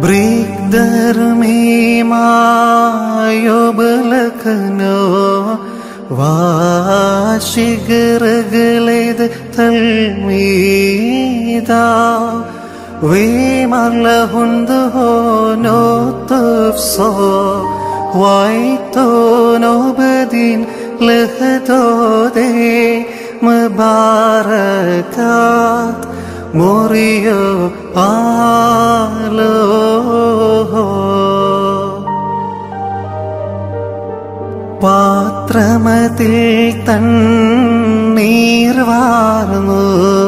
ബ്രിഗ്ധർമേമായോബലകനോ വാശികരകളേത് തൽമീതാ വേമർലഹുന്തു ഹോനോ തുഫ്സോ വായ്ത്തോനോ ബദിൻ ലഹദോദേ مباركات مريو ആലോഹോ പാത്രമതിൽ തണ്ണീർ വാർന്നു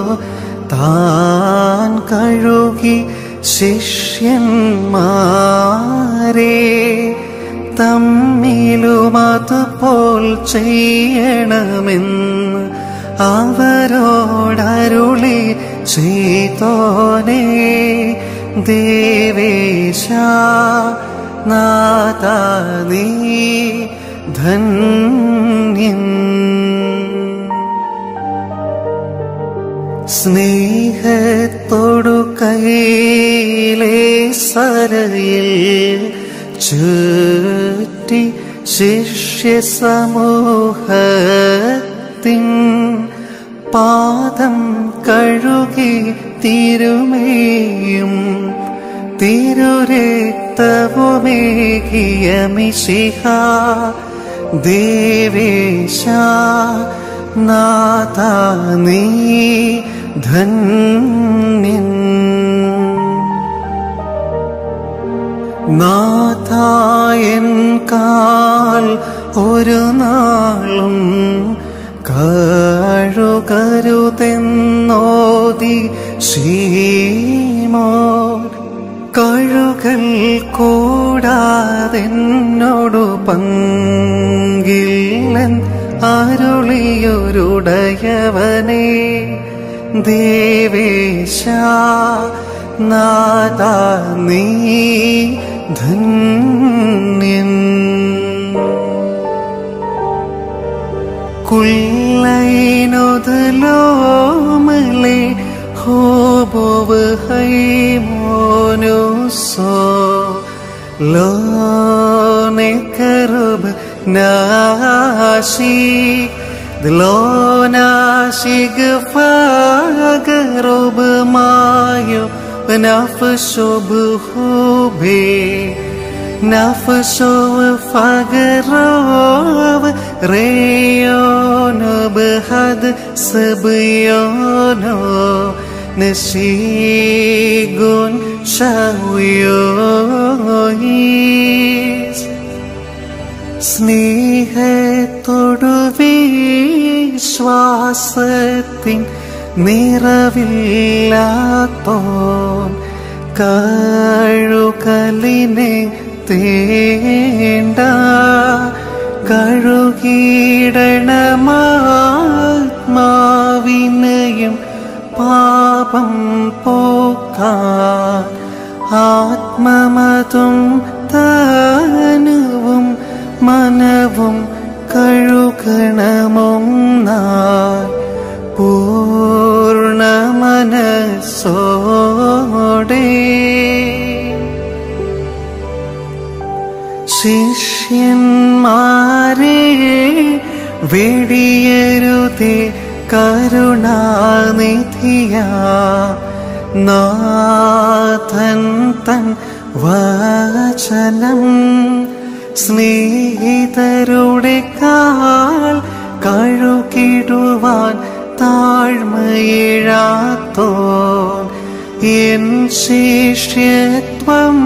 താൻ കഴുകി ശിഷ്യന്മാരെ തമ്മിലും അതുപോൽ ചെയ്യണമെന്ന് അവരോടരുളി ചെയ്തോനെ ദേവേശ നാഥ നീ ധന്യൻ സ്നേഹത്തോടു കൈയിലെ സരയിൽ ചുറ്റി ശിഷ്യ സമൂഹത്തിൻ പാദം കഴുകി തിരുമേയും തിരുരക്തവുമേകിയ മിശിഹ ദേവേശ നാഥ നീ ധന്യൻ നാഥായൻ കാൽ ഒരു നാളും കഴുകരുതെന്നോതി ശ്രീമോ കഴുകൽ കൂടാതെന്നോടു പങ്കില്ലൻ അരുളിയൊരുടയവനെ ദേവേശ നാദ നീ ധന്യൻ കുല്ലൈനൊതലോമലെ ഹോബോവ് ഹൈമോനുസോ ലോനെ കറുബ് നാശി ദലോനാശിഗ് ഫാഗറുബ് മായോ നഫ്ശോബ് ഹോബേ نفسه فقراب ريون بهد سبيونو نسيقون شاويويس സ്നേഹത്തോടു വിശ്വാസത്തിൻ നിറവില്ലാത്തോൻ കഴുകലിനെ തേണ്ട കഴുകിടണമാത്മാവിനയും പാപം പോക്കാൻ ആത്മമതും തനുവും മനവും കഴുകണമൊന്നാൻ പൂർണ്ണ മനസ്സോടെ ശിഷ്യന്മാരെ വെടിയരുതേ കരുണാനിധിയ നാഥൻ തൻ വചനം സ്നേഹിതരുടെ കാൽ കഴുകിടുവാൻ താഴ്മയിഴാത്തോൻ എൻ ശിഷ്യത്വം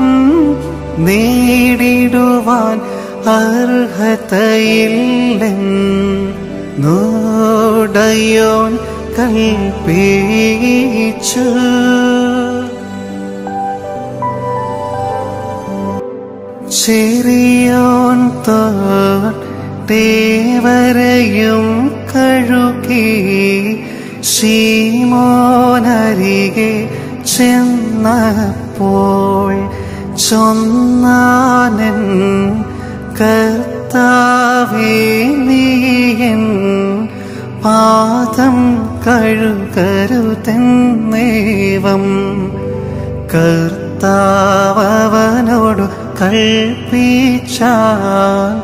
നേടിടുവാൻ അർഹതയില്ലെന്നോടയോൻ കൽപ്പിച്ചു ചെറിയോൻ തോട്ടേവരെയും കഴുകി ശീമോനരികെ ചെന്നപ്പോൾ ചൊന്നാനൻ കർത്താവേ നീയൻ പാദം കഴുകരുതെന്നേവം കർത്താവേ കർത്താവനോടു കൽപ്പിച്ചാൽ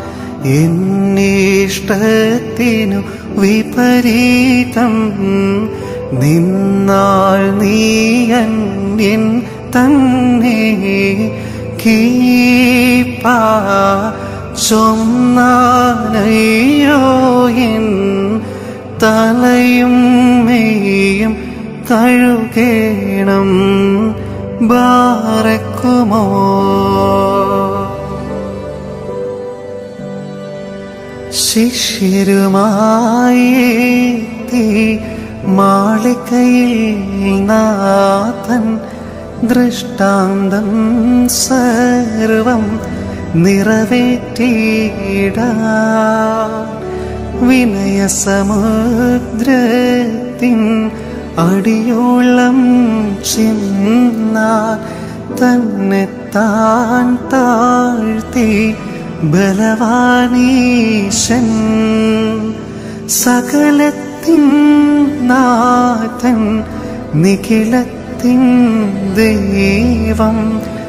എന്നിഷ്ടത്തിനു വിപരീതം നിന്നാൾ നീയൻ തന്നെ കീപ്പാ ചൊന്നാനയ്യോ എൻ തലയും മെയ്യും കഴുകേണം ബാറക്കുമോ ശിഷ്യരുമായി എത്തി മാളികയിൽ നാഥൻ ദൃഷ്ടാന്തം സർവം നിറവേറ്റിട വിനയസമുദ്രത്തിൻ അടിയോളം ചിന്നാൻ തന്നെ താൻ താഴ്ത്തി ബലവാനീശൻ സകലത്തിൻ നാഥൻ നിഖിലത്തിൻ ദൈവം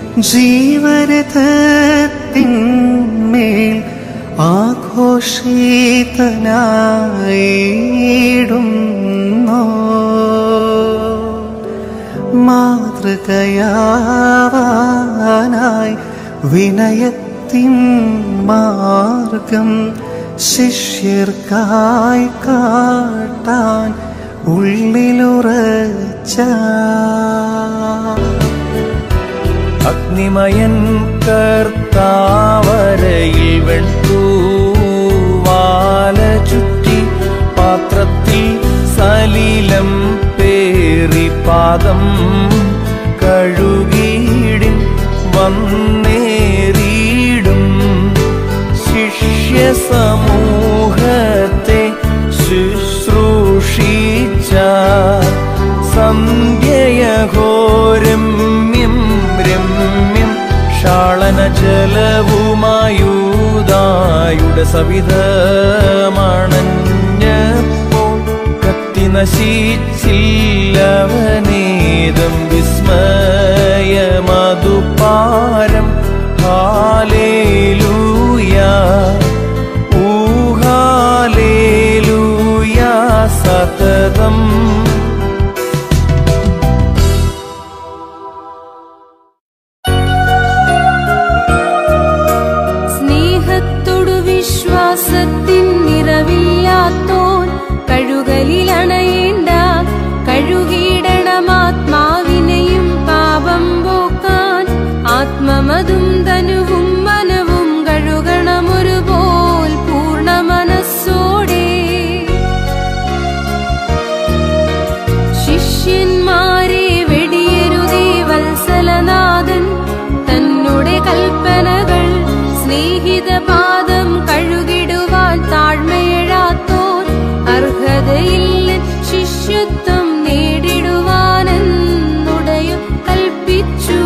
ജീവരഥത്തിൻ മേൽ ആഘോഷിതനായിടുന്നോ മാതൃകയാവാനായി വിനയത്തിൻ മാർഗം ശിഷ്യർക്കായി കാട്ടാൻ ഉള്ളിലുറച്ച അഗ്നിമയൻ കർത്താവരയിൽ വെൺതൂവാല ചുറ്റി പാത്രത്തിൽ സലിലം പേറി പാദം കഴുകിയിടിൻ വന്നേറിയിടും ശിഷ്യ സമൂഹത്തെ ശുശ്രൂഷിച്ച സന്ധ്യയഘോരമ്യം രമ്യം ഷാളന ജലവുമായൂതായുടെ സവിധമണഞ്ഞപ്പോൾ കത്തി നശിച്ചില്ലവനേതം വിസ്മയമതുപാരം ഹാലേലൂയാ ഊഹാലേലൂയാ സതതം സ്നേഹത്തോടു വിശ്വാസത്തിൻ നിറവില്ലാത്തോൻ കഴുകലിലണയേണ്ട കഴുകിയിടണമാത്മാവിനെയും പാപം പോക്കാൻ ആത്മമതും തനുവും മനവും കഴുകണമൊരുപോൽ പൂർണ്ണ മനസ്സോടെ ശിഷ്യന്മാരെ വെടിയരുതേ വത്സലനാഥൻ തന്നുടെ കൽപ്പനകൾ സ്നേഹിതപാദം കഴുകിടുവാൻ താഴ്മയെഴാത്തോൻ അർഹതയില്ല ശിഷ്യത്വം നേടിടുവാനെന്നുടയ കൽപ്പിച്ചു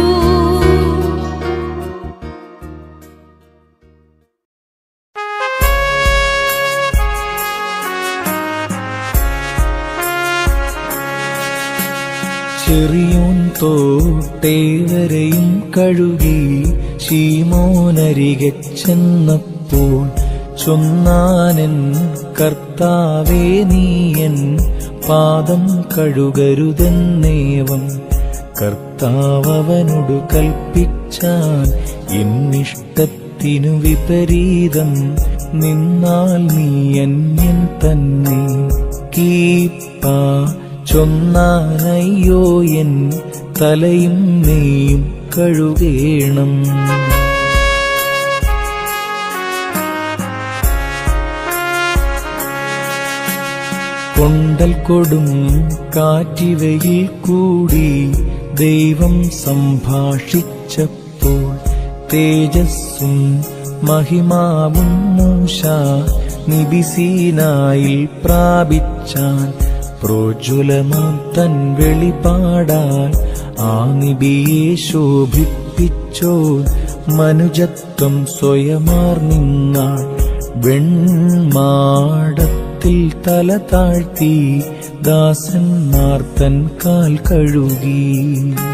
ചെറിയോൻ തോട്ടേവരെയും കഴുകി ശീമോനരികെ ചെന്നപ്പോൾ ചൊന്നാനൻ കർത്താവേ നീയൻ പാദം കഴുകരുതെന്നേവം കർത്താവനോടു കൽപ്പിച്ചാൻ എന്നിഷ്ടത്തിനു വിപരീതം നിന്നാൽ നീ അന്യൻ തന്നെ കീപ്പാ ചൊന്നാനയ്യോ എൻ തലയും നീയും കഴുകേണം കൊണ്ടൽ കൊടും കാറ്റിവയിൽ കൂടി ദൈവം സംഭാഷിച്ചപ്പോൾ തേജസ്സും മഹിമാവും മൂശ നിബിസീനായിൽ പ്രാപിച്ചാൻ പ്രോജ്വലമാം തൻ വെളിപാടാൽ ആ നിബിയെ ശോഭിപ്പിച്ചോ മനുജത്വം സ്വയമാർന്നിന്നാൾ വെൺമാടത്തിൽ തല താഴ്ത്തി ദാസന്മാർ തൻ കാൽ കഴുകി